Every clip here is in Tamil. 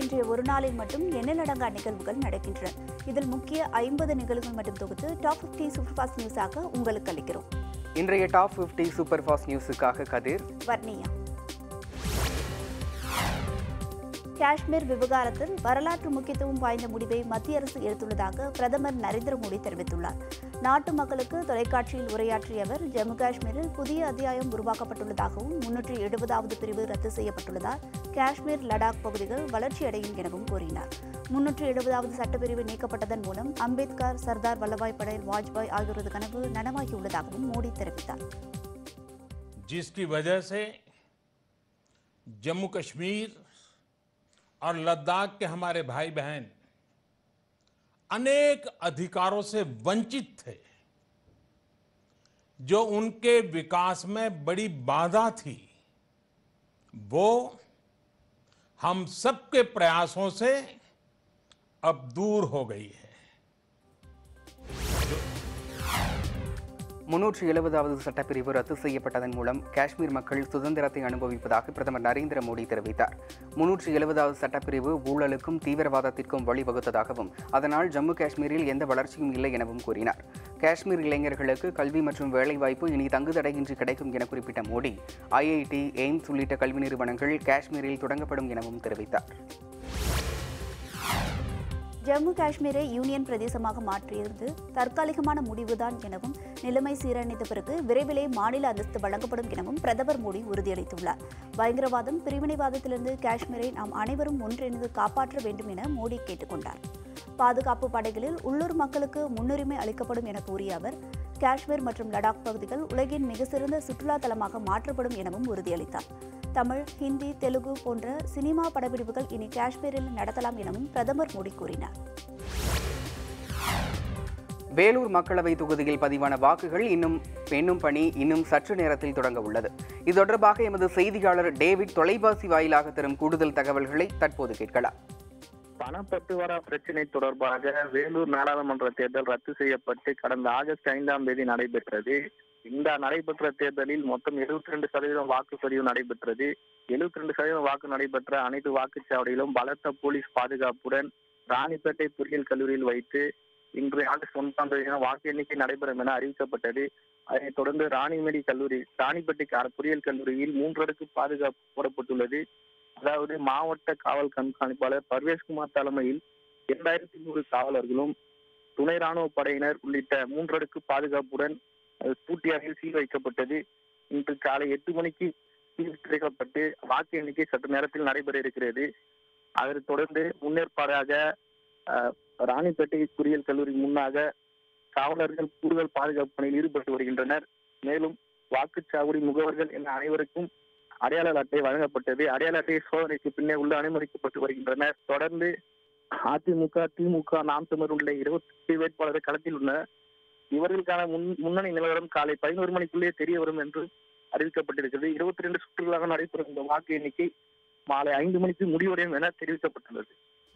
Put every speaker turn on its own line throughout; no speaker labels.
இன்றைய ஒரு நாளில் மட்டும் எண்ணிலடங்கா நிகழ்வுகள் நடக்கின்றன இதில் முக்கிய ஐம்பது நிகழ்வுகள் மட்டும் தொகுத்து டாப் 50 சூப்பர் ஃபாஸ்ட் நியூஸாக உங்களுக்கு அளிக்கிறோம்
இன்றைய டாப் 50 சூப்பர் ஃபாஸ்ட் நியூஸுக்காக கதிர்
வர்ணியா காஷ்மீர் விவகாரத்தில் வரலாற்று முக்கியத்துவம் வாய்ந்த முடிவை மத்திய அரசு எடுத்துள்ளதாக பிரதமர் நரேந்திர மோடி தெரிவித்துள்ளார் நாட்டு மக்களுக்கு தொலைக்காட்சியில் உரையாற்றிய அவர் ஜம்மு காஷ்மீரில் புதிய அத்தியாயம் உருவாக்கப்பட்டுள்ளதாகவும் முன்னூற்றி எழுபதாவது பிரிவு ரத்து செய்யப்பட்டுள்ளதால் காஷ்மீர் லடாக் பகுதிகள் வளர்ச்சியடையும் எனவும் கூறினார் முன்னூற்றி எழுபதாவது சட்டப்பிரிவு நீக்கப்பட்டதன் மூலம் அம்பேத்கர் சர்தார் வல்லபாய் படேல் வாஜ்பாய் ஆகியோரது கனவு நனவாகியுள்ளதாகவும் மோடி தெரிவித்தார்
जिसकी वजह से जम्मू कश्मीर और लद्दाख के हमारे भाई बहन अनेक अधिकारों से वंचित थे जो उनके विकास में बड़ी बाधा थी वो हम सबके प्रयासों से अब दूर हो गई है
முன்னூற்றி எழுபதாவது சட்டப்பிரிவு ரத்து செய்யப்பட்டதன் மூலம் காஷ்மீர் மக்கள் சுதந்திரத்தை அனுபவிப்பதாக பிரதமர் நரேந்திர மோடி தெரிவித்தார் முன்னூற்றி எழுபதாவது சட்டப்பிரிவு ஊழலுக்கும் தீவிரவாதத்திற்கும் வழிவகுத்ததாகவும் அதனால் ஜம்மு காஷ்மீரில் எந்த வளர்ச்சியும் இல்லை எனவும் கூறினார் காஷ்மீர் இளைஞர்களுக்கு கல்வி மற்றும் வேலைவாய்ப்பு இனி தங்குதடையின்றி கிடைக்கும் என குறிப்பிட்ட மோடி ஐஐடி எய்ம்ஸ் உள்ளிட்ட கல்வி நிறுவனங்கள் காஷ்மீரில் தொடங்கப்படும் எனவும் தெரிவித்தார்
ஜம்மு காஷ்மீரை யூனியன் பிரதேசமாக மாற்றியது தற்காலிகமான முடிவுதான் எனவும் நிலைமை சீரணித்த பிறகு விரைவிலே மாநில அந்தஸ்து வழங்கப்படும் எனவும் பிரதமர் மோடி உறுதியளித்துள்ளார் பயங்கரவாதம் பிரிவினைவாதத்திலிருந்து காஷ்மீரை நாம் அனைவரும் ஒன்றிணைந்து காப்பாற்ற வேண்டும் என மோடி கேட்டுக்கொண்டார் பாதுகாப்பு படைகளில் உள்ளூர் மக்களுக்கு முன்னுரிமை அளிக்கப்படும் என கூறிய அவர் காஷ்மீர் மற்றும் லடாக் பகுதிகள் உலகின் மிக சிறந்த சுற்றுலா தலமாக மாற்றப்படும் எனவும் உறுதியளித்தார் தமிழ் ஹிந்தி தெலுங்கு போன்ற சினிமா படப்பிடிப்புகள் இனி காஷ்மீரில் நடத்தலாம் எனவும் பிரதமர் மோடி கூறினார்
வேலூர் மக்களவை தொகுதியில் பதிவான வாக்குகள் இன்னும் எண்ணும் பணி இன்னும் சற்று நேரத்தில் தொடங்க உள்ளது இது தொடர்பாக எமது செய்தியாளர் டேவிட் தொலைபேசி வாயிலாக தரும் கூடுதல் தகவல்களை தற்போது கேட்கலாம்
பணப்பட்டுவாரா பிரச்சினை தொடர்பாக வேலூர் நாடாளுமன்ற தேர்தல் ரத்து செய்யப்பட்டு கடந்த ஆகஸ்ட் ஐந்தாம் தேதி நடைபெற்றது இந்த நடைபெற்ற தேர்தலில் மொத்தம் எழுபத்தி ரெண்டு சதவீதம் வாக்குப்பதிவு நடைபெற்றது எழுபத்தி ரெண்டு சதவீதம் வாக்கு நடைபெற்ற அனைத்து வாக்குச்சாவடியிலும் பலத்த போலீஸ் பாதுகாப்புடன் ராணிப்பேட்டை பொறியியல் கல்லூரியில் வைத்து இன்று ஆகஸ்ட் ஒன்றாம் தேதி வாக்கு எண்ணிக்கை நடைபெறும் என அறிவிக்கப்பட்டது அதைத் தொடர்ந்து ராணிமேரி கல்லூரி ராணிப்பேட்டை க- பொறியியல் கல்லூரியில் மூன்று அடுக்கு பாதுகாப்பு போடப்பட்டுள்ளது அதாவது மாவட்ட காவல் கண்காணிப்பாளர் பர்வேஷ்குமார் தலைமையில் இரண்டாயிரத்தி நூறு காவலர்களும் துணை ராணுவ படையினர் உள்ளிட்ட மூன்றடுக்கு பாதுகாப்புடன் அது பூட்டி அறையில் சீல் வைக்கப்பட்டது இன்று காலை எட்டு மணிக்கு சீல் திறக்கப்பட்டு வாக்கு எண்ணிக்கை சற்று நேரத்தில் நடைபெற இருக்கிறது அதனைத் தொடர்ந்து முன்னேற்பாடாக அஹ், ராணிப்பேட்டை பொறியியல் கல்லூரி முன்னாக காவலர்கள் கூடுதல் பாதுகாப்பு பணியில் ஈடுபட்டு வருகின்றனர் மேலும் வாக்குச்சாவடி முகவர்கள் என அனைவருக்கும் அடையாள அட்டை வழங்கப்பட்டது அடையாள அட்டை சோதனைக்கு பின்னே உள்ள அனுமதிக்கப்பட்டு வருகின்றனர் தொடர்ந்து அதிமுக திமுக நாம் தமிழர் உள்ள இருபத்தி வேட்பாளர்கள் களத்தில் உள்ளனர் இவர்களுக்கான முன் முன்னணி நிலவரம் காலை பதினோரு மணிக்குள்ளே தெரிய வரும் என்று அறிவிக்கப்பட்டிருக்கிறது இருபத்தி ரெண்டு சுற்றுகளாக நடைபெறும் இந்த வாக்கு எண்ணிக்கை மாலை ஐந்து மணிக்கு முடிவடையும் என தெரிவிக்கப்பட்டுள்ளது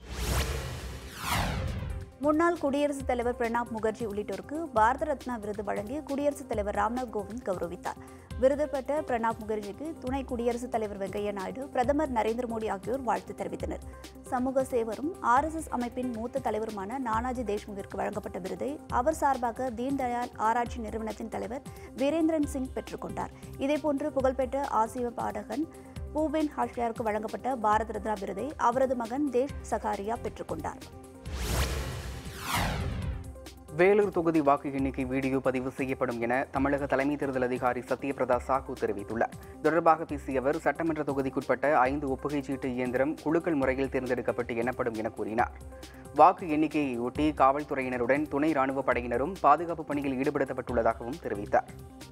முன்னாள் குடியரசுத் தலைவர் பிரணாப் முகர்ஜி உள்ளிட்டோருக்கு பாரத ரத்னா விருது வழங்கி குடியரசுத் தலைவர் ராம்நாத் கோவிந்த் கௌரவித்தார் விருது பெற்ற பிரணாப் முகர்ஜிக்கு துணை குடியரசுத் தலைவர் வெங்கையா நாயுடு பிரதமர் நரேந்திர மோடி ஆகியோர் வாழ்த்து தெரிவித்தனர் சமூக சேவரும் ஆர்எஸ்எஸ் அமைப்பின் மூத்த தலைவருமான நானாஜி தேஷ்முகிற்கு வழங்கப்பட்ட விருதை அவர் சார்பாக தீன் தயாள் ஆராய்ச்சி நிறுவனத்தின் தலைவர் வீரேந்திரன் சிங் பெற்றுக்கொண்டார் இதேபோன்று புகழ்பெற்ற ஆசிய பாடகன் பூபேன் ஹாஷ்யாருக்கு வழங்கப்பட்ட பாரத ரத்னா விருதை அவரது மகன் தேஷ் சகாரியா பெற்றுக்கொண்டார்
வேலூர் தொகுதி வாக்கு எண்ணிக்கை வீடியோ பதிவு செய்யப்படும் என தமிழக தலைமை தேர்தல் அதிகாரி சத்யபிரதா சாஹூ தெரிவித்துள்ளார் தொடர்பாக பேசிய அவர் சட்டமன்ற தொகுதிக்குட்பட்ட ஐந்து ஒப்புகை சீட்டு இயந்திரம் குலுக்கல் முறையில் தேர்ந்தெடுக்கப்பட்டு எண்ணப்படும் என கூறினார் வாக்கு எண்ணிக்கையொட்டி காவல்துறையினருடன் துணை ராணுவ படையினரும் பாதுகாப்பு பணியில் ஈடுபடுத்தப்பட்டுள்ளதாகவும் தெரிவித்தார்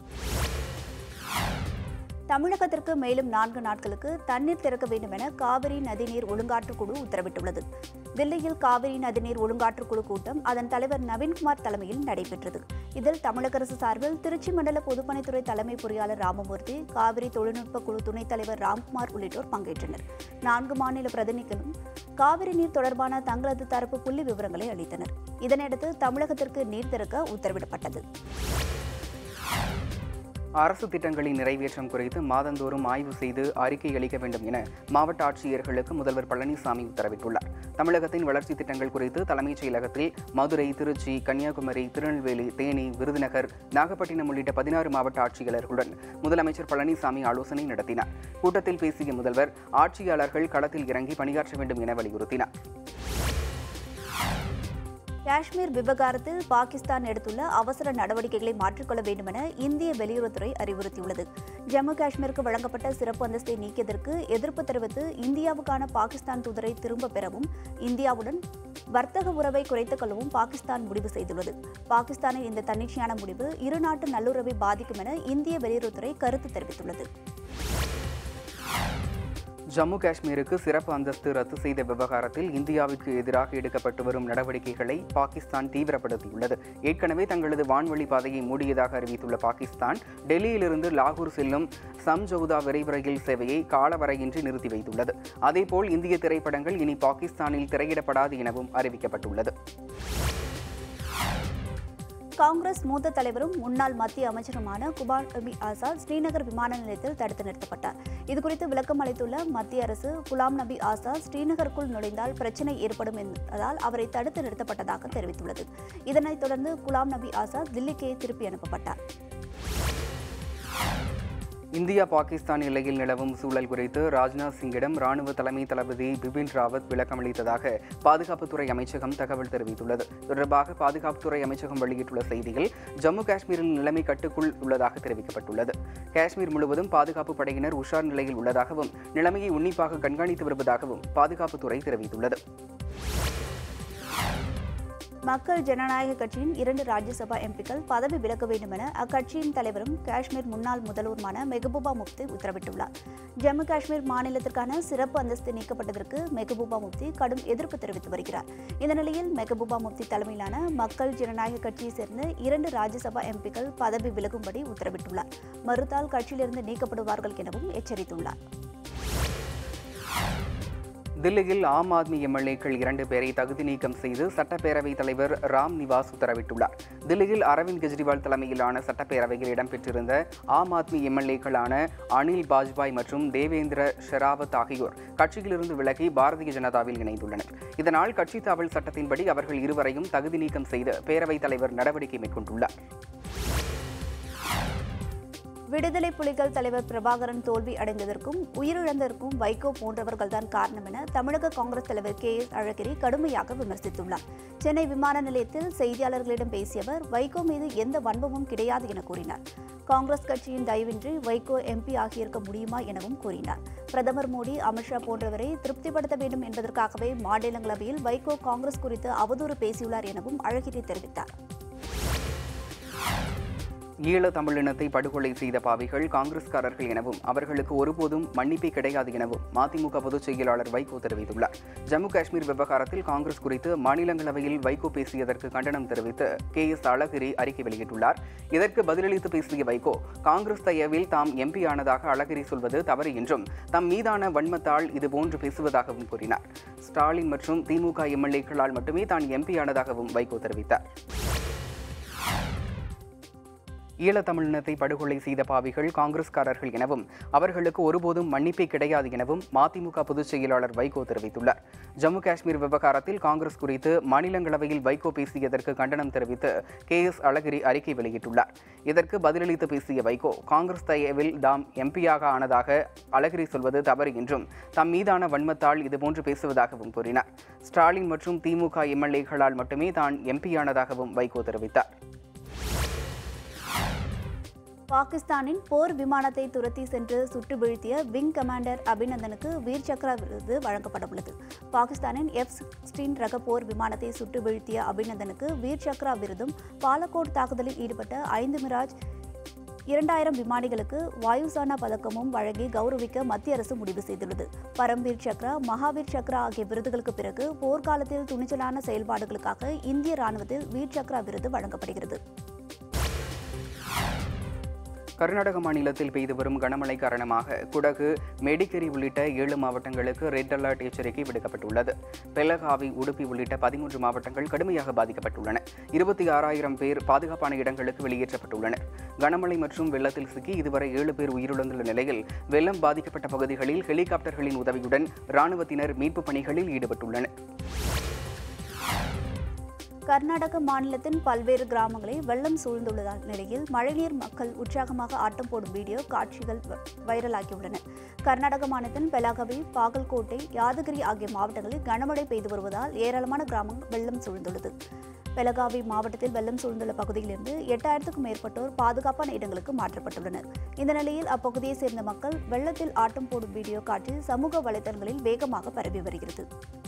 தமிழகத்திற்கு மேலும் நான்கு நாட்களுக்கு தண்ணீர் திறக்க வேண்டும் என காவிரி நதிநீர் ஒழுங்காற்று குழு உத்தரவிட்டுள்ளது தில்லியில் காவிரி நதிநீர் ஒழுங்காற்று குழு கூட்டம் அதன் தலைவர் நவீன்குமார் தலைமையில் நடைபெற்றது இதில் தமிழக அரசு சார்பில் திருச்சி மண்டல பொதுப்பணித்துறை தலைமை பொறியாளர் ராமமூர்த்தி காவிரி தொழில்நுட்ப குழு துணைத் தலைவர் ராம்குமார் உள்ளிட்டோர் பங்கேற்றனர் நான்கு மாநில பிரதிநிதிகளும் காவிரி நீர் தொடர்பான தங்களது தரப்பு புள்ளி விவரங்களை அளித்தனர் இதனையடுத்து தமிழகத்திற்கு நீர் திறக்க உத்தரவிடப்பட்டது
அரசு திட்டங்களின் நிறைவேற்றம் குறித்து மாதந்தோறும் ஆய்வு செய்து அறிக்கை அளிக்க வேண்டும் என மாவட்ட ஆட்சியர்களுக்கு முதல்வர் பழனிசாமி உத்தரவிட்டுள்ளார் தமிழகத்தின் வளர்ச்சி திட்டங்கள் குறித்து தலைமைச் செயலகத்தில் மதுரை திருச்சி கன்னியாகுமரி திருநெல்வேலி தேனி விருதுநகர் நாகப்பட்டினம் உள்ளிட்ட பதினாறு மாவட்ட ஆட்சியாளர்களுடன் முதலமைச்சர் பழனிசாமி ஆலோசனை நடத்தினார் கூட்டத்தில் பேசிய முதல்வர் ஆட்சியாளர்கள் களத்தில் இறங்கி பணியாற்ற வேண்டும் என வலியுறுத்தினார்
காஷ்மீர் விவகாரத்தில் பாகிஸ்தான் எடுத்துள்ள அவசர நடவடிக்கைகளை மாற்றிக்கொள்ள வேண்டுமென இந்திய வெளியுறவுத்துறை அறிவுறுத்தியுள்ளது ஜம்மு காஷ்மீருக்கு வழங்கப்பட்ட சிறப்பு அந்தஸ்தை நீக்கியதற்கு எதிர்ப்பு தெரிவித்து இந்தியாவுக்கான பாகிஸ்தான் தூதரை திரும்பப் பெறவும் இந்தியாவுடன் வர்த்தக உறவை குறைத்துக் கொள்ளவும் பாகிஸ்தான் முடிவு செய்துள்ளது பாகிஸ்தானின் இந்த தன்னிச்சையான முடிவு இரு நாட்டு நல்லுறவை பாதிக்கும் என இந்திய வெளியுறவுத்துறை கருத்து தெரிவித்துள்ளது
ஜம்மு காஷ்மீருக்கு சிறப்பு அந்தஸ்து ரத்து செய்த விவகாரத்தில் இந்தியாவிற்கு எதிராக எடுக்கப்பட்டு வரும் நடவடிக்கைகளை பாகிஸ்தான் தீவிரப்படுத்தியுள்ளது ஏற்கனவே தங்களது வான்வழி பாதையை மூடியதாக அறிவித்துள்ள பாகிஸ்தான் டெல்லியிலிருந்து லாகூர் செல்லும் சம்ஜவுதா விரைவு ரயில் சேவையை காலவரையின்றி நிறுத்தி வைத்துள்ளது அதேபோல் இந்திய திரைப்படங்கள் இனி பாகிஸ்தானில் திரையிடப்படாது எனவும் அறிவிக்கப்பட்டுள்ளது
காங்கிரஸ் மூத்த தலைவரும் முன்னாள் மத்திய அமைச்சருமான குபார் நபி ஆசாத் ஸ்ரீநகர் விமான நிலையத்தில் தடுத்து நிறுத்தப்பட்டார் இதுகுறித்து விளக்கம் அளித்துள்ள மத்திய அரசு குலாம் நபி ஆசாத் ஸ்ரீநகருக்குள் நுழைந்தால் பிரச்சினை ஏற்படும் என்பதால் அவரை தடுத்து நிறுத்தப்பட்டதாக தெரிவித்துள்ளது இதனைத் தொடர்ந்து குலாம் நபி ஆசாத் தில்லிக்கே திருப்பி அனுப்பப்பட்டார்
இந்தியா பாகிஸ்தான் எல்லையில் நிலவும் சூழல் குறித்து ராஜ்நாத் சிங்கிடம் ராணுவ தலைமை தளபதி பிபின் ராவத் விளக்கமளித்ததாக பாதுகாப்புத்துறை அமைச்சகம் தகவல் தெரிவித்துள்ளது தொடர்பாக பாதுகாப்புத்துறை அமைச்சகம் வெளியிட்டுள்ள செய்தியில் ஜம்மு காஷ்மீரில் நிலைமை கட்டுக்குள் உள்ளதாக தெரிவிக்கப்பட்டுள்ளது காஷ்மீர் முழுவதும் பாதுகாப்பு படையினர் உஷார் நிலையில் உள்ளதாகவும் நிலைமையை உன்னிப்பாக கண்காணித்து வருவதாகவும் பாதுகாப்புத்துறை தெரிவித்துள்ளது
மக்கள் ஜனநாயக கட்சியின் இரண்டு ராஜ்யசபா எம்பிக்கள் பதவி விலக வேண்டும் என அக்கட்சியின் தலைவரும் காஷ்மீர் முன்னாள் முதல்வருமான மெகபூபா முப்தி உத்தரவிட்டுள்ளார் ஜம்மு காஷ்மீர் மாநிலத்திற்கான சிறப்பு அந்தஸ்து நீக்கப்பட்டதற்கு மெகபூபா முப்தி கடும் எதிர்ப்பு தெரிவித்து வருகிறார் இந்த நிலையில் மெகபூபா முப்தி தலைமையிலான மக்கள் ஜனநாயக கட்சியைச் சேர்ந்த இரண்டு ராஜ்யசபா எம்பிக்கள் பதவி விலகும்படி உத்தரவிட்டுள்ளார் மறுத்தால் கட்சியிலிருந்து நீக்கப்படுவார்கள் எனவும் எச்சரித்துள்ளார்
தில்லியில் ஆம் ஆத்மி எம்எல்ஏக்கள் இரண்டு பேரை தகுதி நீக்கம் செய்து சட்டப்பேரவைத் தலைவர் ராம் நிவாஸ் உத்தரவிட்டுள்ளார் தில்லியில் அரவிந்த் கெஜ்ரிவால் தலைமையிலான சட்டப்பேரவையில் இடம்பெற்றிருந்த ஆம் ஆத்மி எம்எல்ஏக்களான அனில் பாஜ்பாய் மற்றும் தேவேந்திர ஷெராவத் ஆகியோர் கட்சியிலிருந்து விலகி பாரதிய ஜனதாவில் இணைந்துள்ளனர் இதனால் கட்சி தாவல் சட்டத்தின்படி அவர்கள் இருவரையும் தகுதி நீக்கம் செய்து பேரவைத் தலைவர் நடவடிக்கை மேற்கொண்டுள்ளார்
விடுதலை புலிகள் தலைவர் பிரபாகரன் தோல்வி அடைந்ததற்கும் உயிரிழந்ததற்கும் வைகோ போன்றவர்கள்தான் காரணம் என தமிழக காங்கிரஸ் தலைவர் கே எஸ் அழகிரி கடுமையாக விமர்சித்துள்ளார் சென்னை விமான நிலையத்தில் செய்தியாளர்களிடம் பேசிய அவர் வைகோ மீது எந்த வன்மமும் கிடையாது என கூறினார் காங்கிரஸ் கட்சியின் தயவின்றி வைகோ எம்பி ஆகியிருக்க முடியுமா எனவும் கூறினார் பிரதமர் மோடி அமித்ஷா போன்றவரை திருப்திப்படுத்த வேண்டும் என்பதற்காகவே மாநிலங்களவையில் வைகோ காங்கிரஸ் குறித்து அவதூறு பேசியுள்ளார் எனவும் அழகிரி தெரிவித்தார்
ஈழ தமிழினத்தை படுகொலை செய்த பாவிகள் காங்கிரஸ்காரர்கள் எனவும் அவர்களுக்கு ஒருபோதும் மன்னிப்பே கிடையாது எனவும் மதிமுக பொதுச் செயலாளர் வைகோ தெரிவித்துள்ளார் ஜம்மு காஷ்மீர் விவகாரத்தில் காங்கிரஸ் குறித்து மாநிலங்களவையில் வைகோ பேசியதற்கு கண்டனம் தெரிவித்து கே எஸ் அழகிரி அறிக்கை வெளியிட்டுள்ளார் இதற்கு பதிலளித்து பேசிய வைகோ காங்கிரஸ் தயவில் தாம் எம்பி ஆனதாக அழகிரி சொல்வது தவறு என்றும் தம் மீதான வன்மத்தால் இதுபோன்று பேசுவதாகவும் கூறினார் ஸ்டாலின் மற்றும் திமுக எம்எல்ஏக்களால் மட்டுமே தான் எம்பி ஆனதாகவும் வைகோ தெரிவித்தார் ஈழத்தமிழினத்தை படுகொலை செய்த பாவிகள் காங்கிரஸ்காரர்கள் எனவும் அவர்களுக்கு ஒருபோதும் மன்னிப்பே கிடையாது எனவும் மதிமுக பொதுச் செயலாளர் வைகோ தெரிவித்துள்ளார் ஜம்மு காஷ்மீர் விவகாரத்தில் காங்கிரஸ் குறித்து மாநிலங்களவையில் வைகோ பேசியதற்கு கண்டனம் தெரிவித்து கே எஸ் அழகிரி அறிக்கை வெளியிட்டுள்ளார் இதற்கு பதிலளித்து பேசிய வைகோ காங்கிரஸ் தயவில் தாம் எம்பியாக ஆனதாக அழகிரி சொல்வது தவறு என்றும் தம் மீதான வன்மத்தால் இதுபோன்று பேசுவதாகவும் கூறினார் ஸ்டாலின் மற்றும் திமுக எம்எல்ஏக்களால் மட்டுமே தான் எம்பியானதாகவும் வைகோ தெரிவித்தார்
பாகிஸ்தானின் போர் விமானத்தை துரத்தி சென்று சுட்டு வீழ்த்திய விங் கமாண்டர் அபிநந்தனுக்கு வீர் சக்ரா விருது வழங்கப்பட உள்ளது பாகிஸ்தானின் எஃப் சிக்ஸ்டீன் ரக போர் விமானத்தை சுட்டு வீழ்த்திய அபிநந்தனுக்கு வீர் சக்ரா விருதும் பாலக்கோட் தாக்குதலில் ஈடுபட்ட ஐந்து மிராஜ் இரண்டாயிரம் விமானிகளுக்கு வாயுசானா பதக்கமும் வழங்கி கௌரவிக்க மத்திய அரசு முடிவு செய்துள்ளது பரம்வீர் சக்ரா மகாவீர் சக்ரா ஆகிய விருதுகளுக்கு பிறகு போர்க்காலத்தில் துணிச்சலான செயல்பாடுகளுக்காக இந்திய ராணுவத்தில் வீர் சக்ரா விருது வழங்கப்படுகிறது
கர்நாடக மாநிலத்தில் பெய்து வரும் கனமழை காரணமாக குடகு மெடிக்கேரி உள்ளிட்ட ஏழு மாவட்டங்களுக்கு ரெட் அலர்ட் எச்சரிக்கை விடுக்கப்பட்டுள்ளது பெலகாவி உடுப்பி உள்ளிட்ட பதிமூன்று மாவட்டங்கள் கடுமையாக பாதிக்கப்பட்டுள்ளன இருபத்தி ஆறாயிரம் பேர் பாதுகாப்பான இடங்களுக்கு வெளியேற்றப்பட்டுள்ளனர் கனமழை மற்றும் வெள்ளத்தில் சிக்கி இதுவரை ஏழு பேர் உயிரிழந்துள்ள நிலையில் வெள்ளம் பாதிக்கப்பட்ட பகுதிகளில் ஹெலிகாப்டர்களின் உதவியுடன் ராணுவத்தினர் மீட்புப் பணிகளில் ஈடுபட்டுள்ளனர்
கர்நாடக மாநிலத்தின் பல்வேறு கிராமங்களை வெள்ளம் சூழ்ந்துள்ள நிலையில் மழைநீர் மக்கள் உற்சாகமாக ஆட்டம் போடும் வீடியோ காட்சிகள் வ- வைரலாகியுள்ளன கர்நாடக மாநிலத்தின் பெலாகவி பாகல்கோட்டை யாதகிரி ஆகிய மாவட்டங்களில் கனமழை பெய்து வருவதால் ஏராளமான கிராமங்கள் வெள்ளம் சூழ்ந்துள்ளது பெலகாவி மாவட்டத்தில் வெள்ளம் சூழ்ந்துள்ள பகுதியிலிருந்து எட்டாயிரத்துக்கும் மேற்பட்டோர் பாதுகாப்பான இடங்களுக்கு மாற்றப்பட்டுள்ளனர் இந்த நிலையில் அப்பகுதியைச் சேர்ந்த மக்கள் வெள்ளத்தில் ஆட்டம் போடும் வீடியோ காட்சி சமூக வலைதளங்களில் வேகமாக பரவி வருகிறது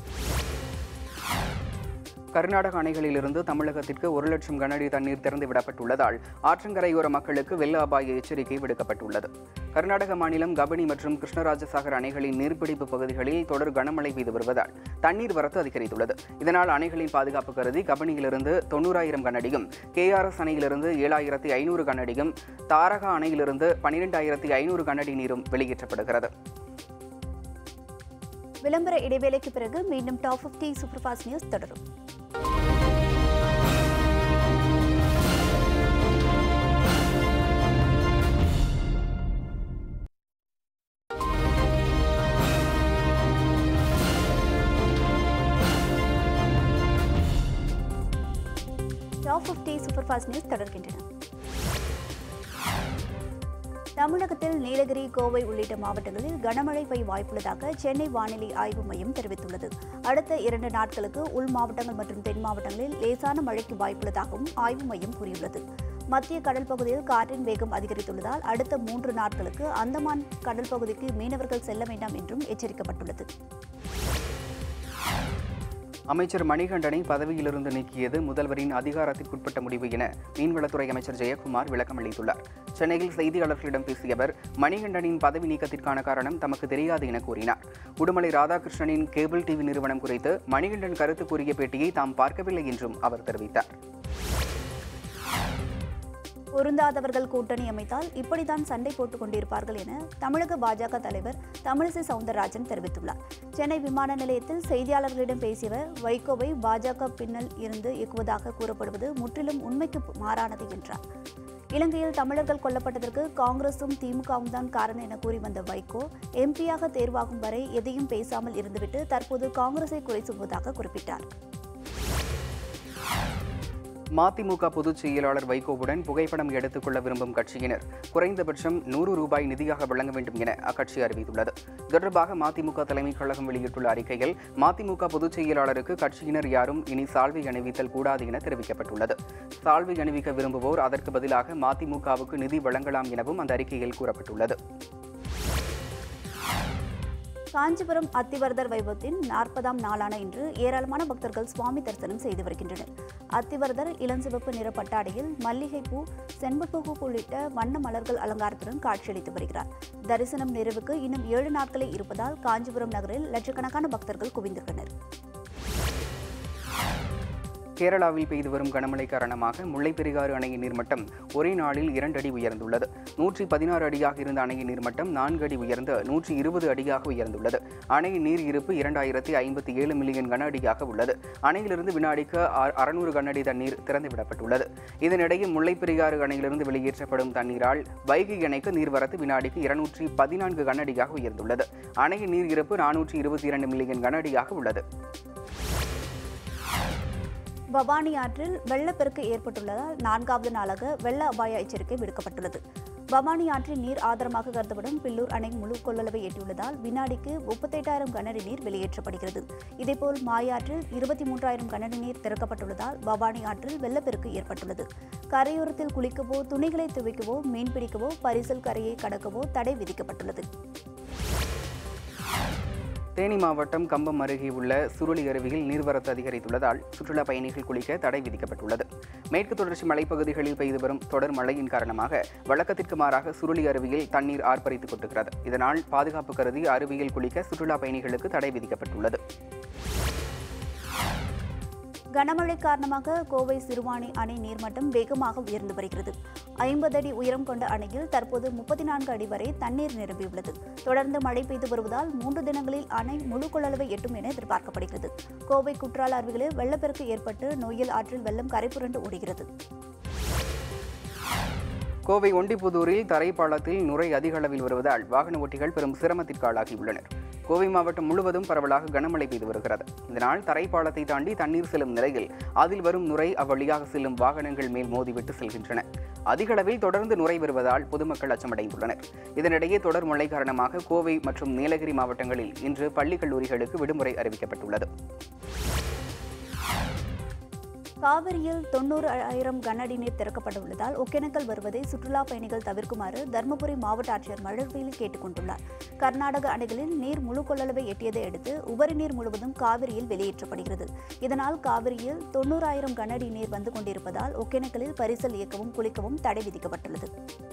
கர்நாடக அணைகளிலிருந்து தமிழகத்திற்கு ஒரு லட்சம் கனஅடி தண்ணீர் திறந்து விடப்பட்டுள்ளதால் ஆற்றங்கரையோர மக்களுக்கு வெள்ள அபாய எச்சரிக்கை விடுக்கப்பட்டுள்ளது கர்நாடக மாநிலம் கபினி மற்றும் கிருஷ்ணராஜசாகர் அணைகளின் நீர்பிடிப்பு பகுதிகளில் தொடர் கனமழை பெய்து வருவதால் தண்ணீர் வரத்து அதிகரித்துள்ளது இதனால் அணைகளின் பாதுகாப்பு கருதி கபினியிலிருந்து தொண்ணூறாயிரம் கனஅடியும் கேஆர்எஸ் அணையிலிருந்து ஏழாயிரத்தி ஐநூறு கனஅடியும் தாரகா அணையிலிருந்து பனிரெண்டாயிரத்தி ஐநூறு கனஅடி நீரும் வெளியேற்றப்படுகிறது
விளம்பர இடைவேளைக்கு பிறகு மீண்டும் டாப் 50 சூப்பர்ஃபாஸ்ட் நியூஸ் தொடரும் டாப் 50 சூப்பர்ஃபாஸ்ட் நியூஸ் தொடர்கின்றன தமிழகத்தில் நீலகிரி கோவை உள்ளிட்ட மாவட்டங்களில் கனமழை பெய்ய வாய்ப்புள்ளதாக சென்னை வானிலை ஆய்வு மையம் தெரிவித்துள்ளது அடுத்த இரண்டு நாட்களுக்கு உள் மாவட்டங்கள் மற்றும் தென் மாவட்டங்களில் லேசான மழைக்கு வாய்ப்புள்ளதாகவும் ஆய்வு மையம் கூறியுள்ளது மத்திய கடல் பகுதியில் காற்றின் வேகம் அதிகரித்துள்ளதால் அடுத்த மூன்று நாட்களுக்கு அந்தமான் கடல் பகுதிக்கு மீனவர்கள் செல்ல வேண்டாம் என்றும் எச்சரிக்கப்பட்டுள்ளது
அமைச்சர் மணிகண்டனை பதவியிலிருந்து நீக்கியது முதல்வரின் அதிகாரத்திற்குட்பட்ட முடிவு என மீன்வளத்துறை அமைச்சர் ஜெயக்குமார் விளக்கம் அளித்துள்ளார் சென்னையில் செய்தியாளர்களிடம் பேசிய அவர் மணிகண்டனின் பதவி நீக்கத்திற்கான காரணம் தமக்கு தெரியாது என கூறினார் உடுமலை ராதாகிருஷ்ணனின் கேபிள் டிவி நிறுவனம் குறித்து மணிகண்டன் கருத்து கூறிய பேட்டியை தாம் பார்க்கவில்லை என்றும் அவர் தெரிவித்தார்
பொருந்தாதவர்கள் கூட்டணி அமைத்தால் இப்படித்தான் சண்டை போட்டுக் கொண்டிருப்பார்கள் என தமிழக பாஜக தலைவர் தமிழிசை சவுந்தரராஜன் தெரிவித்துள்ளார் சென்னை விமான நிலையத்தில் செய்தியாளர்களிடம் பேசியவர் வைகோவை பாஜக பின்னல் இருந்து இயக்குவதாக கூறப்படுவது முற்றிலும் உண்மைக்கு மாறானது என்றார் இலங்கையில் தமிழர்கள் கொல்லப்பட்டதற்கு காங்கிரசும் திமுகவும் தான் காரணம் என கூறி வந்த வைகோ எம்பியாக தேர்வாகும் வரை எதையும் பேசாமல் இருந்துவிட்டு தற்போது காங்கிரஸை குறை சொல்வதாக குறிப்பிட்டார்
மதிமுக பொதுச் செயலாளர் வைகோவுடன் புகைப்படம் எடுத்துக்கொள்ள விரும்பும் கட்சியினர் குறைந்தபட்சம் நூறு ரூபாய் நிதியாக வழங்க வேண்டும் என அக்கட்சி அறிவித்துள்ளது இது தொடர்பாக மதிமுக தலைமைக் கழகம் வெளியிட்டுள்ள அறிக்கையில் மதிமுக பொதுச் செயலாளருக்கு கட்சியினர் யாரும் இனி சால்வை அணிவித்தல் கூடாது என தெரிவிக்கப்பட்டுள்ளது சால்வை அணிவிக்க விரும்புவோர் அதற்கு பதிலாக மதிமுகவுக்கு நிதி வழங்கலாம் எனவும் அந்த அறிக்கையில் கூறப்பட்டுள்ளது
காஞ்சிபுரம் அத்திவரதர் வைபவத்தின் நாற்பதாம் நாளான இன்று ஏராளமான பக்தர்கள் சுவாமி தரிசனம் செய்து வருகின்றனர் அத்திவரதர் இளஞ்சிவப்பு நிற பட்டாடையில் மல்லிகைப்பூ செண்பகப்பூ உள்ளிட்ட வண்ண மலர்கள் அலங்காரத்துடன் காட்சியளித்து வருகிறார் தரிசனம் நிறைவுக்கு இன்னும் ஏழு நாட்களே இருப்பதால் காஞ்சிபுரம் நகரில் லட்சக்கணக்கான பக்தர்கள் குவிந்துள்ளனர்
கேரளாவில் பெய்து வரும் கனமழை காரணமாக முல்லைப்பெரியாறு அணையின் நீர்மட்டம் ஒரே நாளில் இரண்டு அடி உயர்ந்துள்ளது நூற்றி பதினாறு அடியாக இருந்த அணையின் நீர்மட்டம் நான்கு அடி உயர்ந்து நூற்றி இருபது அடியாக உயர்ந்துள்ளது அணையின் நீர் இருப்பு இரண்டாயிரத்தி ஐம்பத்தி ஏழு மில்லியன் கன அடியாக உள்ளது அணையிலிருந்து வினாடிக்கு அ- அறுநூறு கன அடி தண்ணீர் திறந்துவிடப்பட்டுள்ளது இதனிடையே முல்லைப்பெரியாறு அணையிலிருந்து வெளியேற்றப்படும் தண்ணீரால் வைகை அணைக்கு நீர்வரத்து வினாடிக்கு இருநூற்றி பதினான்கு கன அடியாக உயர்ந்துள்ளது அணையின் நீர் இருப்பு நானூற்றி இருபத்தி இரண்டு மில்லியன் கன அடியாக உள்ளது
பவானி ஆற்றில் வெள்ளப்பெருக்கு ஏற்பட்டுள்ளதால் நான்காவது நாளாக வெள்ள அபாய எச்சரிக்கை விடுக்கப்பட்டுள்ளது பவானி ஆற்றின் நீர் ஆதாரமாக கருதப்படும் பில்லூர் அணை முழு கொள்ளளவை எட்டியுள்ளதால் வினாடிக்கு முப்பத்தெட்டாயிரம் கனஅடி நீர் வெளியேற்றப்படுகிறது இதேபோல் மாயாற்றில் இருபத்தி மூன்றாயிரம் கனஅடி நீர் திறக்கப்பட்டுள்ளதால் பவானி ஆற்றில் வெள்ளப்பெருக்கு ஏற்பட்டுள்ளது கரையோரத்தில் குளிக்கவோ துணிகளை துவைக்கவோ மீன்பிடிக்கவோ பரிசல் கரையை கடக்கவோ தடை விதிக்கப்பட்டுள்ளது
தேனி மாவட்டம் கம்பம் அருகே உள்ள சுருளி அருவியில் நீர்வரத்து அதிகரித்துள்ளதால் சுற்றுலா பயணிகள் குளிக்க தடை விதிக்கப்பட்டுள்ளது மேற்கு தொடர்ச்சி மலைப்பகுதிகளில் பெய்து வரும் தொடர் மழையின் காரணமாக வழக்கத்திற்கு மாறாக சுருளி அருவியில் தண்ணீர் ஆர்ப்பரித்துக் கொட்டுகிறது இதனால் பாதுகாப்பு கருதி அருவியில் குளிக்க சுற்றுலா பயணிகளுக்கு தடை விதிக்கப்பட்டுள்ளது
கனமழை காரணமாக கோவை சிறுவாணி அணை நீர்மட்டம் வேகமாக உயர்ந்து வருகிறது ஐம்பது அடி உயரம் கொண்ட அணையில் தற்போது முப்பத்தி நான்கு அடி வரை தண்ணீர் நிரம்பியுள்ளது தொடர்ந்து மழை பெய்து வருவதால் மூன்று தினங்களில் அணை முழு கொள்ளளவை எட்டும் என எதிர்பார்க்கப்படுகிறது கோவை குற்றால அருவிகளில் வெள்ளப்பெருக்கு ஏற்பட்டு நொய்யல் ஆற்றில் வெள்ளம் கரைபுரண்டு ஓடுகிறது
கோவை ஒண்டிப்புதூரில் தரைப்பாலத்தில் நுரை அதிக அளவில் வருவதால் வாகன ஓட்டிகள் பெரும் சிரமத்திற்கு ஆளாகியுள்ளனர் கோவை மாவட்டம் முழுவதும் பரவலாக கனமழை பெய்து வருகிறது இதனால் தரைப்பாலத்தை தாண்டி தண்ணீர் செல்லும் நிலையில் அதில் வரும் நுரை அவ்வழியாக செல்லும் வாகனங்கள் மேல் மோதிவிட்டு செல்கின்றன அதிக அளவில் தொடர்ந்து நுரை வருவதால் பொதுமக்கள் அச்சமடைந்துள்ளனர் இதனிடையே தொடர் மழை காரணமாக கோவை மற்றும் நீலகிரி மாவட்டங்களில் இன்று பள்ளி கல்லூரிகளுக்கு விடுமுறை அறிவிக்கப்பட்டுள்ளது
காவிரியில் தொண்ணூறு ஆயிரம் கனஅடி நீர் திறக்கப்பட்டுள்ளதால் ஒகேனக்கல் வருவதை சுற்றுலா பயணிகள் தவிர்க்குமாறு தருமபுரி மாவட்ட ஆட்சியர் மலர்வேலி கேட்டுக் கொண்டுள்ளார் கர்நாடக அணைகளில் நீர் முழு கொள்ளளவை எட்டியதை அடுத்து உபரி நீர் முழுவதும் காவிரியில் வெளியேற்றப்படுகிறது இதனால் காவிரியில் தொண்ணூறாயிரம் கனஅடி நீர் வந்து கொண்டிருப்பதால் ஒகேனக்கலில் பரிசல் இயக்கவும் குளிக்கவும் தடை விதிக்கப்பட்டுள்ளது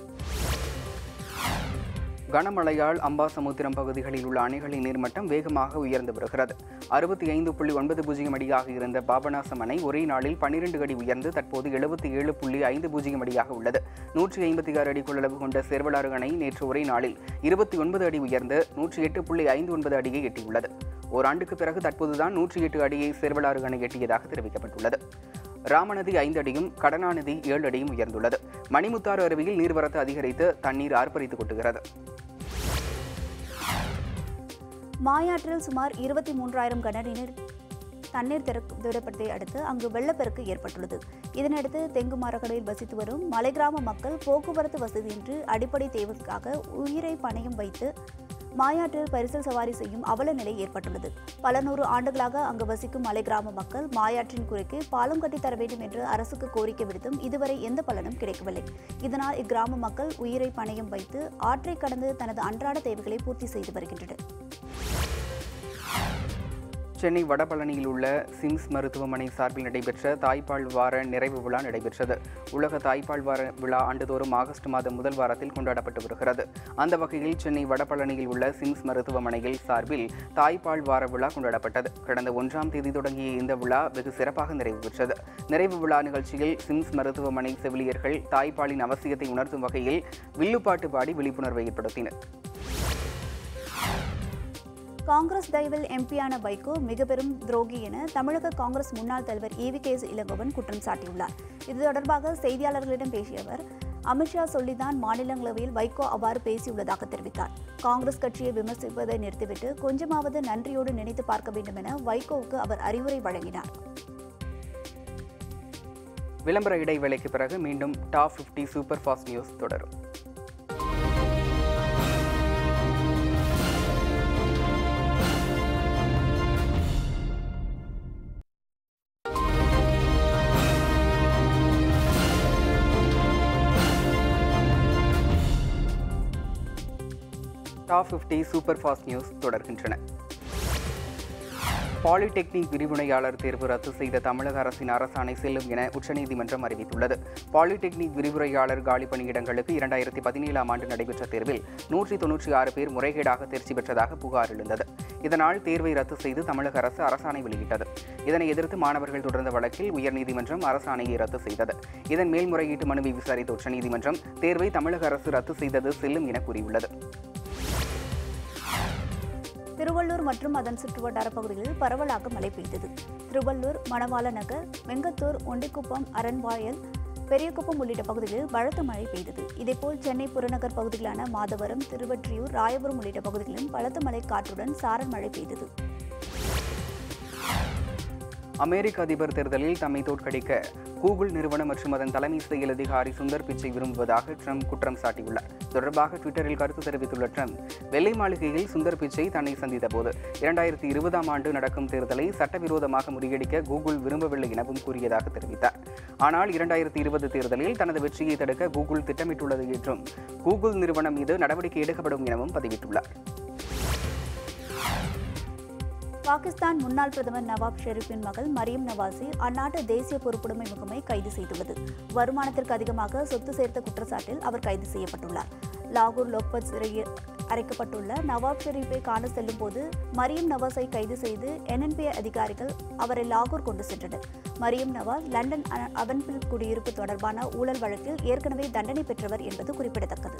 கனமழையால் அம்பாசமுத்திரம் பகுதிகளில் உள்ள அணைகளின் நீர்மட்டம் வேகமாக உயர்ந்து வருகிறது அறுபத்தி ஐந்து புள்ளி ஒன்பது பூஜ்ஜியம் அடியாக இருந்த பாபநாசம் அணை ஒரே நாளில் பன்னிரண்டு அடி உயர்ந்து தற்போது எழுபத்தி ஏழு புள்ளி ஐந்து பூஜ்ஜியம் அடியாக உள்ளது நூற்றி ஐம்பத்தி ஆறு அடி கொள்ளளவு கொண்ட சேர்வலாறு அணை நேற்று ஒரே நாளில் இருபத்தி ஒன்பது அடி உயர்ந்து நூற்றி எட்டு புள்ளி ஐந்து ஒன்பது அடியை எட்டியுள்ளது ஓராண்டுக்கு பிறகு தற்போதுதான் நூற்றி எட்டு அடியை சேர்வலாறு அணை எட்டியதாக தெரிவிக்கப்பட்டுள்ளது ராமநதி ஐந்து அடியும் கடனாநதி ஏழு அடியும் உயர்ந்துள்ளது மணிமுத்தாறு அருவியில் நீர்வரத்து அதிகரித்து தண்ணீர் ஆர்ப்பரித்து கொட்டுகிறது
மாயாற்றில் சுமார் இருபத்தி மூன்றாயிரம் கனஅடி நீர் தண்ணீர் திறக் விடப்பட்டதை அடுத்து அங்கு வெள்ளப்பெருக்கு ஏற்பட்டுள்ளது இதனையடுத்து தெங்கு மரக்கடையில் வசித்து வரும் மலை கிராம மக்கள் போக்குவரத்து வசதியின்றி அடிப்படை தேவைக்காக உயிரை பணயம் வைத்து மாயாற்றில் பரிசல் சவாரி செய்யும் அவல நிலை ஏற்பட்டுள்ளது பல நூறு ஆண்டுகளாக அங்கு வசிக்கும் மலை கிராம மக்கள் மாயாற்றின் குறுக்கே பாலம் கட்டித் தர வேண்டும் என்று அரசுக்கு கோரிக்கை விடுத்தும் இதுவரை எந்த பலனும் கிடைக்கவில்லை இதனால் இக்கிராம மக்கள் உயிரை பணயம் வைத்து ஆற்றை கடந்து தனது அன்றாட தேவைகளை பூர்த்தி செய்து வருகின்றனர்
சென்னை வடபழனியில் உள்ள சிம்ஸ் மருத்துவமனை சார்பில் நடைபெற்ற தாய்ப்பால் வார நிறைவு விழா நடைபெற்றது உலக தாய்ப்பால் வார விழா ஆண்டுதோறும் ஆகஸ்ட் மாதம் முதல் வாரத்தில் கொண்டாடப்பட்டு வருகிறது அந்த வகையில் சென்னை வடபழனியில் உள்ள சிம்ஸ் மருத்துவமனையில் சார்பில் தாய்ப்பால் வார விழா கொண்டாடப்பட்டது கடந்த ஒன்றாம் தேதி தொடங்கிய இந்த விழா வெகு சிறப்பாக நிறைவு பெற்றது நிறைவு விழா நிகழ்ச்சியில் சிம்ஸ் மருத்துவமனை செவிலியர்கள் தாய்ப்பாலின் அவசியத்தை உணர்த்தும் வகையில் வில்லுப்பாட்டு பாடி விழிப்புணர்வை ஏற்படுத்தினர்
காங்கிரஸ் தயவில் எம்பியான வைகோ மிக பெரும் துரோகி என தமிழக காங்கிரஸ் முன்னாள் தலைவர் ஈவி கே இளங்கோவன் குற்றம் சாட்டியுள்ளார் இது தொடர்பாக செய்தியாளர்களிடம் பேசிய அவர் அமித்ஷா சொல்லிதான் மாநிலங்களவையில் வைகோ அவ்வாறு பேசியுள்ளதாக தெரிவித்தார் காங்கிரஸ் கட்சியை விமர்சிப்பதை நிறுத்திவிட்டு கொஞ்சமாவது நன்றியோடு நினைத்து பார்க்க வேண்டும் என வைகோவுக்கு அவர் அறிவுரை வழங்கினார்
விளம்பர இடைவேளைக்கு பிறகு மீண்டும் டாப் 50 சூப்பர் ஃபாஸ்ட் நியூஸ் தொடரும் டாப் 50 சூப்பர் ஃபாஸ்ட் நியூஸ் தொடர்கின்றன பாலிடெக்னிக் விரிவுரையாளர் தேர்வு ரத்து செய்த தமிழக அரசின் அரசாணை செல்லும் என உச்சநீதிமன்றம் அறிவித்துள்ளது பாலிடெக்னிக் விரிவுரையாளர் காலி பணியிடங்களுக்கு இரண்டாயிரத்தி பதினேழாம் ஆண்டு நடைபெற்ற தேர்வில் நூற்றி தொன்னூற்றி ஆறு பேர் முறைகேடாக தேர்ச்சி பெற்றதாக புகார் எழுந்தது இதனால் தேர்வை ரத்து செய்து தமிழக அரசு அரசாணை வெளியிட்டது இதனை எதிர்த்து மாணவர்கள் தொடர்ந்த வழக்கில் உயர்நீதிமன்றம் அரசாணையை ரத்து செய்தது இதன் மேல்முறையீட்டு மனுவை விசாரித்த உச்சநீதிமன்றம் தேர்வை தமிழக அரசு ரத்து செய்தது செல்லும் என கூறியுள்ளது
திருவள்ளூர் மற்றும் அதன் சுற்றுவட்டார பகுதிகளில் பரவலாக மழை பெய்தது திருவள்ளூர் மணவாள நகர் வெங்கத்தூர் ஒண்டிக்குப்பம் அரண்வாயல் பெரியகுப்பம் உள்ளிட்ட பகுதிகளில் பலத்த மழை பெய்தது இதேபோல் சென்னை புறநகர் பகுதிகளான மாதவரம் திருவொற்றியூர் ராயபுரம் உள்ளிட்ட பகுதிகளிலும் பலத்த மழை காற்றுடன் சாரல் மழை பெய்தது
அமெரிக்க அதிபர் தேர்தலில் தம்மை தோற்கடிக்க கூகுள் நிறுவனம் மற்றும் அதன் தலைமை செயல் அதிகாரி சுந்தர் பிச்சை விரும்புவதாக ட்ரம்ப் குற்றம் சாட்டியுள்ளார் தொடர்பாக ட்விட்டரில் கருத்து தெரிவித்துள்ள ட்ரம்ப் வெள்ளை மாளிகையில் சுந்தர் பிச்சை தன்னை சந்தித்த போது இரண்டாயிரத்தி இருபதாம் ஆண்டு நடக்கும் தேர்தலை சட்டவிரோதமாக முறியடிக்க கூகுள் விரும்பவில்லை எனவும் கூறியதாக தெரிவித்தார் ஆனால் இரண்டாயிரத்தி இருபது தேர்தலில் தனது வெற்றியை தடுக்க கூகுள் திட்டமிட்டுள்ளது என்றும் கூகுள் நிறுவனம் மீது நடவடிக்கை எடுக்கப்படும் எனவும் பதிவிட்டுள்ளார்
பாகிஸ்தான் முன்னாள் பிரதமர் நவாப் ஷெரீப்பின் மகள் மரியம் நவாசி அந்நாட்டு தேசிய பொறுப்புடைமை முகமை கைது செய்துள்ளது வருமானத்திற்கு அதிகமாக சொத்து சேர்த்த குற்றச்சாட்டில் அவர் கைது செய்யப்பட்டுள்ளார் லாகூர் லோக்பத் சிறையில் அரைக்கப்பட்டுள்ள நவாப் ஷெரீப்பை காண செல்லும் போது மரியம் நவாஸை கைது செய்து என்என்பி அதிகாரிகள் அவரை லாகூர் கொண்டு சென்றனர் மரியம் நவாஸ் லண்டன் அ- அவன்பில் குடியிருப்பு தொடர்பான ஊழல் வழக்கில் ஏற்கனவே தண்டனை பெற்றவர் என்பது குறிப்பிடத்தக்கது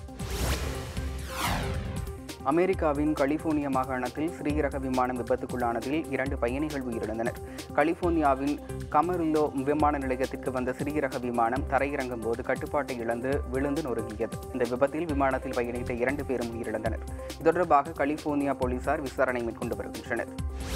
அமெரிக்காவின் கலிபோர்னியா மாகாணத்தில் ஸ்ரீரக விமானம் விபத்துக்குள்ளானதில் இரண்டு பயணிகள் உயிரிழந்தனர் கலிபோர்னியாவின் கமரில்லோ விமான நிலையத்திற்கு வந்த ஸ்ரீரக விமானம் தரையிறங்கும் போது கட்டுப்பாட்டை இழந்து விழுந்து நொறுங்கியது இந்த விபத்தில் விமானத்தில் பயணித்த இரண்டு பேரும் உயிரிழந்தனர் இது தொடர்பாக கலிபோர்னியா போலீசார் விசாரணை மேற்கொண்டு வருகின்றனர்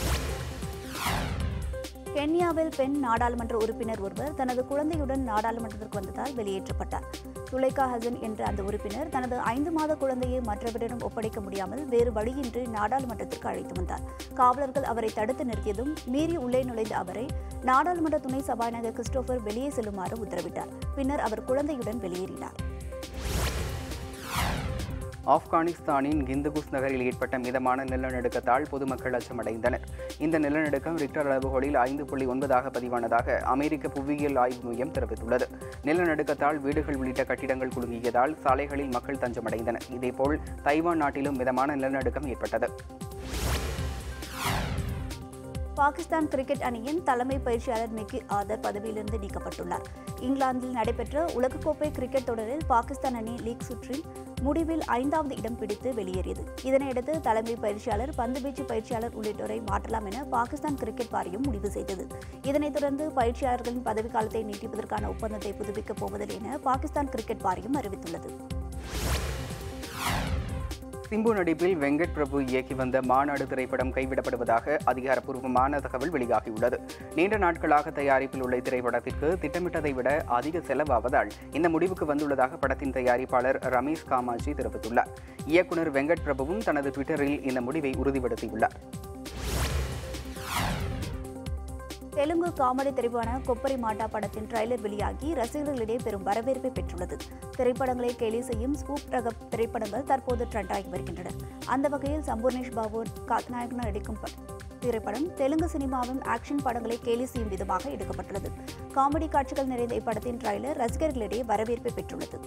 கென்யாவில் பெண் நாடாளுமன்ற உறுப்பினர் ஒருவர் தனது குழந்தையுடன் நாடாளுமன்றத்திற்கு வந்ததால் வெளியேற்றப்பட்டார் சுலைகா ஹசன் என்ற அந்த உறுப்பினர் தனது ஐந்து மாத குழந்தையை மற்றவரிடம் ஒப்படைக்க முடியாமல் வேறு வழியின்றி நாடாளுமன்றத்திற்கு அழைத்து வந்தார் காவலர்கள் அவரை தடுத்து நிறுத்தியதும் மீறி உள்ளே நுழைந்த அவரை நாடாளுமன்ற துணை சபாநாயகர் கிறிஸ்டோபர் வெளியே செல்லுமாறு உத்தரவிட்டார் பின்னர் அவர் குழந்தையுடன் வெளியேறினார்
ஆப்கானிஸ்தானின் கிந்துகுஸ் நகரில் ஏற்பட்ட மிதமான நிலநடுக்கத்தால் பொதுமக்கள் அச்சமடைந்தனர் இந்த நிலநடுக்கம் ரிக்டர் அளவுகோலில் ஐந்து புள்ளி ஒன்பதாக பதிவானதாக அமெரிக்க புவியியல் ஆய்வு மையம் தெரிவித்துள்ளது நிலநடுக்கத்தால் வீடுகள் உள்ளிட்ட கட்டிடங்கள் குலுங்கியதால் சாலைகளில் மக்கள் தஞ்சமடைந்தனர் இதேபோல் தைவான் நாட்டிலும் மிதமான நிலநடுக்கம் ஏற்பட்டது
பாகிஸ்தான் கிரிக்கெட் அணியின் தலைமை பயிற்சியாளர் மிக்கி ஆதர் பதவியிலிருந்து நீக்கப்பட்டுள்ளார் இங்கிலாந்தில் நடைபெற்ற உலகக்கோப்பை கிரிக்கெட் தொடரில் பாகிஸ்தான் அணி லீக் சுற்றில் முடிவில் ஐந்தாவது இடம் பிடித்து வெளியேறியது இதனையடுத்து தலைமை பயிற்சியாளர் பந்துவீச்சு பயிற்சியாளர் உள்ளிட்டோரை மாற்றலாம் என பாகிஸ்தான் கிரிக்கெட் வாரியம் முடிவு செய்தது இதனைத் தொடர்ந்து பயிற்சியாளர்களின் பதவிக்காலத்தை நீட்டிப்பதற்கான ஒப்பந்தத்தை புதுப்பிக்கப் போவதில்லை என பாகிஸ்தான் கிரிக்கெட் வாரியம் அறிவித்துள்ளது
சிம்பு நடிப்பில் வெங்கட் பிரபு இயக்கி வந்த மாநாடு திரைப்படம் கைவிடப்படுவதாக அதிகாரப்பூர்வமான தகவல் வெளியாகியுள்ளது நீண்ட நாட்களாக தயாரிப்பில் உள்ள திரைப்படத்திற்கு திட்டமிட்டதை விட அதிக செலவாவதால் இந்த முடிவுக்கு வந்துள்ளதாக படத்தின் தயாரிப்பாளர் ரமேஷ் காமாஜி தெரிவித்துள்ளார் இயக்குனர் வெங்கட் பிரபுவும் தனது ட்விட்டரில் இந்த முடிவை உறுதிப்படுத்தியுள்ளார்
தெலுங்கு காமெடி திரைப்படான கொப்பரி மாட்டா படத்தின் ட்ரைலர் வெளியாகி ரசிகர்களிடையே பெரும் வரவேற்பை பெற்றுள்ளது திரைப்படங்களை கேலி செய்யும் ஸ்பூப் ரக திரைப்படங்கள் தற்போது ட்ரெண்ட் ஆகி வருகின்றன அந்த வகையில் சம்பூர்ணேஷ் பாபு கதாநாயகன் நடிக்கும் ப- திரைப்படம் தெலுங்கு சினிமாவின் ஆக்ஷன் படங்களை கேலி செய்யும் விதமாக எடுக்கப்பட்டுள்ளது காமெடி காட்சிகள் நிறைந்த இப்படத்தின் ட்ரைலர் ரசிகர்களிடையே வரவேற்பை பெற்றுள்ளது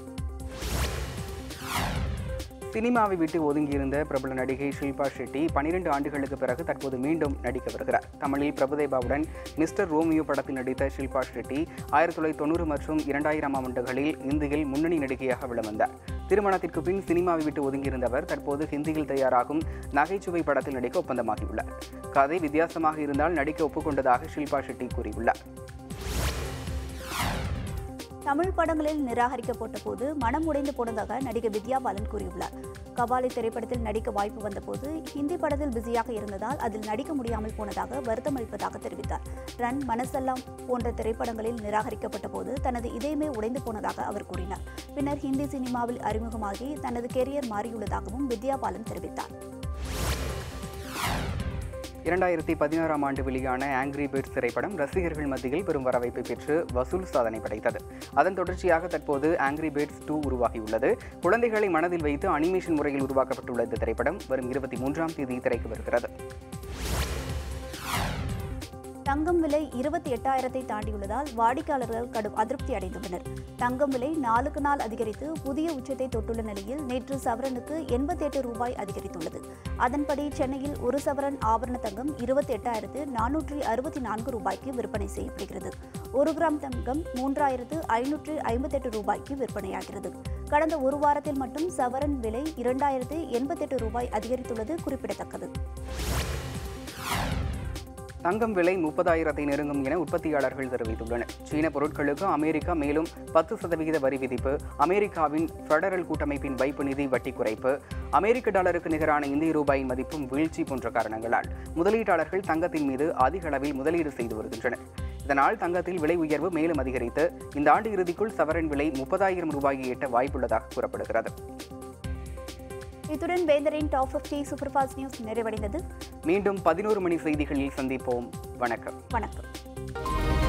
சினிமாவை விட்டு ஒதுங்கியிருந்த பிரபல நடிகை ஷில்பா ஷெட்டி பனிரெண்டு ஆண்டுகளுக்கு பிறகு தற்போது மீண்டும் நடிக்க வருகிறார் தமிழில் பிரபுதேவாவுடன் மிஸ்டர் ரோமியோ படத்தில் நடித்த ஷில்பா ஷெட்டி ஆயிரத்தி தொள்ளாயிரத்தி தொண்ணூறு மற்றும் இரண்டாயிரம் ஆண்டுகளில் இந்தியில் முன்னணி நடிகையாக விளம் வந்தார் திருமணத்திற்கு பின் சினிமாவை விட்டு ஒதுங்கியிருந்தவர் தற்போது ஹிந்தியில் தயாராகும் நகைச்சுவை படத்தில் நடிக்க ஒப்பந்தமாகியுள்ளார் கதை வித்தியாசமாக இருந்தால் நடிக்க ஒப்புக்கொண்டதாக ஷில்பா ஷெட்டி கூறியுள்ளார்
தமிழ் படங்களில் நிராகரிக்கப்பட்ட போது மனம் உடைந்து போனதாக நடிகை வித்யா பாலன் கூறியுள்ளார் கபாலி திரைப்படத்தில் நடிக்க வாய்ப்பு வந்தபோது ஹிந்தி படத்தில் பிஸியாக இருந்ததால் அதில் நடிக்க முடியாமல் போனதாக வருத்தம் அளிப்பதாக தெரிவித்தார் ரன் மனசெல்லாம் போன்ற திரைப்படங்களில் நிராகரிக்கப்பட்ட போது தனது இதயமே உடைந்து போனதாக அவர் கூறினார் பின்னர் ஹிந்தி சினிமாவில் அறிமுகமாகி தனது கெரியர் மாறியுள்ளதாகவும் வித்யா பாலன் தெரிவித்தார்
இரண்டாயிரத்தி பதினாறாம் ஆண்டு வெளியான ஆங்கிரி பேர்ட்ஸ் திரைப்படம் ரசிகர்கள் மத்தியில் பெரும் வரவேற்பை பெற்று வசூல் சாதனை படைத்தது அதன் தொடர்ச்சியாக தற்போது ஆங்கிரி பேர்ட்ஸ் டூ உருவாகியுள்ளது குழந்தைகளை மனதில் வைத்து அனிமேஷன் முறையில் உருவாக்கப்பட்டுள்ள இந்த திரைப்படம் வரும் இருபத்தி மூன்றாம் தேதி திரைக்கு வருகிறது
தங்கம் விலை இருபத்தி எட்டாயிரத்தை தாண்டியுள்ளதால் வாடிக்கையாளர்கள் கடும் அதிருப்தி அடைந்துள்ளனர் தங்கம் விலை நாளுக்கு நாள் அதிகரித்து புதிய உச்சத்தை தொட்டுள்ள நிலையில் நேற்று சவரனுக்கு எண்பத்தி எட்டு ரூபாய் அதிகரித்துள்ளது அதன்படி சென்னையில் ஒரு சவரன் ஆபரண தங்கம் இருபத்தி எட்டாயிரத்து நானூற்றி அறுபத்தி நான்கு ரூபாய்க்கு விற்பனை செய்யப்படுகிறது ஒரு கிராம் தங்கம் மூன்றாயிரத்து ஐநூற்று ஐம்பத்தெட்டு ரூபாய்க்கு விற்பனையாகிறது கடந்த ஒரு வாரத்தில் மட்டும் சவரன் விலை இரண்டாயிரத்து எண்பத்தெட்டு ரூபாய் அதிகரித்துள்ளது குறிப்பிடத்தக்கது
தங்கம் விலை முப்பதாயிரத்தை நெருங்கும் என உற்பத்தியாளர்கள் தெரிவித்துள்ளனர் சீன பொருட்களுக்கு அமெரிக்கா மேலும் பத்து சதவிகித வரி விதிப்பு அமெரிக்காவின் ஃபெடரல் கூட்டமைப்பின் வைப்பு நிதி வட்டி குறைப்பு அமெரிக்க டாலருக்கு நிகரான இந்திய ரூபாயின் மதிப்பும் வீழ்ச்சி போன்ற காரணங்களால் முதலீட்டாளர்கள் தங்கத்தின் மீது அதிக அளவில் முதலீடு செய்து வருகின்றனர் இதனால் தங்கத்தில் விலை உயர்வு மேலும் அதிகரித்து இந்த ஆண்டு இறுதிக்குள் சவரன் விலை முப்பதாயிரம் ரூபாயை எட்ட வாய்ப்புள்ளதாக கூறப்படுகிறது
இத்துடன் வேந்தரின் டாப் 50 சூப்பர்ஃபாஸ்ட் நியூஸ் நிறைவடைந்தது
மீண்டும் பதினோரு மணி செய்திகளில் சந்திப்போம் வணக்கம்
வணக்கம்